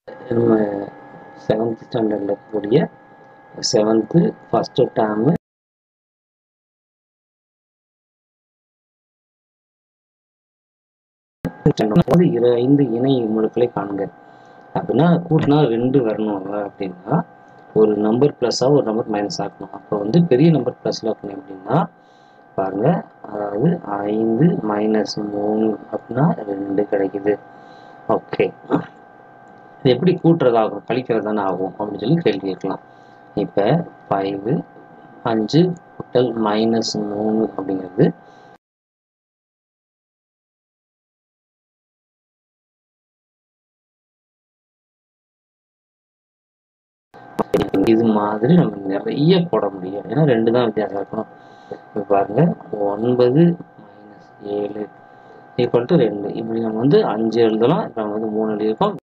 நம்ம செவன்த் ஸ்டாண்டர்டில் இருக்கக்கூடிய செவன்த்து ஃபஸ்ட்டு டேர்மு அதாவது இரு ஐந்து இணை முழுக்களை காணுங்க அப்படின்னா கூட்டினா ரெண்டு வரணும் அப்படின்னா ஒரு நம்பர் ப்ளஸ்ஸாக ஒரு நம்பர் மைனஸ் ஆக்கணும் அப்போ வந்து பெரிய நம்பர் ப்ளஸில் ஆக்கணும் அப்படின்னா பாருங்க அதாவது ஐந்து மைனஸ் மூணு அப்படின்னா ரெண்டு கிடைக்குது ஓகே இது எப்படி கூட்டுறதாகும் கழிக்கிறது தானே ஆகும் அப்படின்னு சொல்லி கேள்வி கேட்கலாம் இப்போ ஃபைவு அஞ்சு கூட்டல் மைனஸ் மூணு அப்படிங்கிறது இது மாதிரி நம்ம நிறைய போட முடியும் ஏன்னா ரெண்டு தான் வித்தியாசம் இருக்கணும் இப்போ பாருங்க ஒன்பது மைனஸ் ஏழு ஈக்குவல் டு ரெண்டு இப்படி நம்ம வந்து அஞ்சு எழுதலாம் இப்போ நம்ம வந்து மூணு எழுதியிருக்கோம்